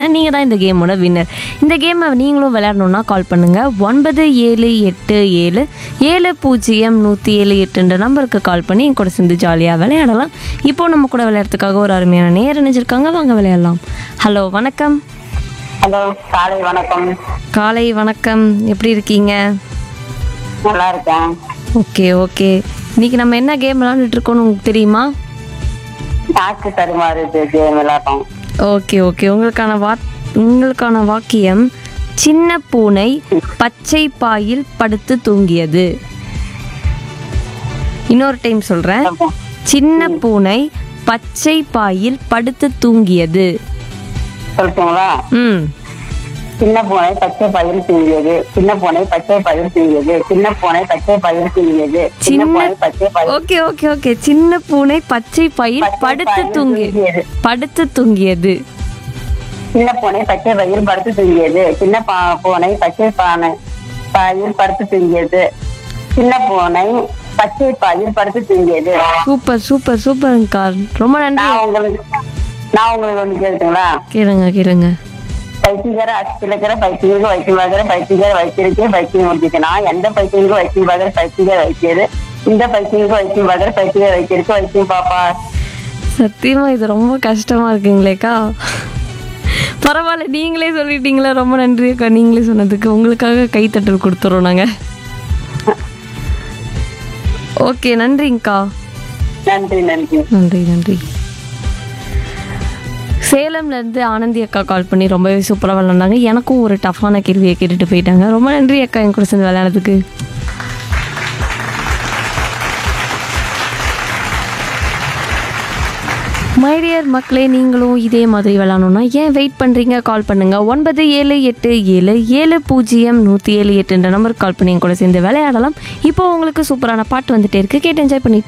நீங்கள் தான் இந்த கேமோட வின்னர் இந்த கேமை நீங்களும் விளையாடணுன்னா கால் பண்ணுங்கள் ஒன்பது ஏழு எட்டு ஏழு ஏழு பூஜ்ஜியம் நூற்றி ஏழு எட்டுன்ற நம்பருக்கு கால் பண்ணி என் கூட சேர்ந்து ஜாலியாக விளையாடலாம் இப்போ நம்ம கூட விளையாடுறதுக்காக ஒரு அருமையான நேர் இணைஞ்சிருக்காங்க வாங்க விளையாடலாம் ஹலோ வணக்கம் ஹலோ காலை வணக்கம் காலை வணக்கம் எப்படி இருக்கீங்க நல்லா இருக்கேன் ஓகே ஓகே இன்னைக்கு நம்ம என்ன கேம் விளாண்டுட்டு இருக்கோம்னு உங்களுக்கு தெரியுமா நாக்கு தருமாறு கேம் விளையாட்டோம் ஓகே ஓகே உங்களுக்கான வா உங்களுக்கான வாக்கியம் சின்ன பூனை பச்சை பாயில் படுத்து தூங்கியது இன்னொரு டைம் சொல்றேன் சின்ன பூனை பச்சை பாயில் படுத்து தூங்கியது சொல்லட்டுங்களா ம் சின்ன பூனை பச்சை பயிர் தூங்கியது சின்ன பூனை பச்சை பயிர் தூங்கியது சின்ன பூனை பச்சை பயிர் தூங்கியது சின்ன சின்ன பூனை பச்சை பயிர் ஓகே ஓகே ஓகே சின்ன பூனை பச்சை பாயில் பச்சை படுத்து பாயில் தூங்கி தூங்கியது. படுத்து தூங்கியது சின்ன பூனை பச்சை பயிர் படுத்து தூங்கியது சின்ன பா- பூனை பச்சை பானை பயிர் படுத்து தூங்கியது சின்ன பூனை பச்சை பயிர் படுத்து தூங்கியது சூப்பர் சூப்பர் சூப்பர்ங்கக்கா ரொம்ப நன்றி நான் உங்களுக்கு நான் உங்களுக்கு ஒண்ணு கேட்டுங்களா கேளுங்க கேளுங்க பைத்தியக்கார அச்சிலக்கிற பைத்தியருக்கு வைத்தியம் பார்க்கிற பைத்தியக்கார வைத்தியருக்கு பைத்தியம் முடிஞ்சிருக்கு நான் எந்த பைத்தியருக்கு வைத்தியம் பார்க்கிற பைத்தியக்கார வைத்தியது இந்த பைத்தியருக்கு வைத்தியம் பார்க்கிற பைத்தியக்கார வைத்தியருக்கு வைத்தியம் பாப்பா சத்தியமா இது ரொம்ப கஷ்டமா இருக்குங்களேக்கா பரவாயில்ல நீங்களே சொல்லிட்டீங்களா ரொம்ப நன்றி அக்கா நீங்களே சொன்னதுக்கு உங்களுக்காக கைத்தட்டல் கொடுத்துறோம் நாங்க ஓகே நன்றிங்கக்கா நன்றி நன்றி நன்றி நன்றி சேலம்ல இருந்து ஆனந்தி அக்கா கால் பண்ணி ரொம்பவே சூப்பராக விளாண்டாங்க எனக்கும் ஒரு டஃப்பான கேள்வியை கேட்டுட்டு போயிட்டாங்க ரொம்ப நன்றி அக்கா என் கூட சேர்ந்து விளையாடுறதுக்கு மைடியர் மக்களே நீங்களும் இதே மாதிரி விளாடணும்னா ஏன் வெயிட் பண்ணுறீங்க கால் பண்ணுங்கள் ஒன்பது ஏழு எட்டு ஏழு ஏழு பூஜ்ஜியம் நூற்றி ஏழு எட்டுன்ற நம்பருக்கு கால் பண்ணி என் கூட சேர்ந்து விளையாடலாம் இப்போ உங்களுக்கு சூப்பரான பாட்டு வந்துட்டே இருக்கு கேட்டு என்ஜாய் பண்ணிட்டு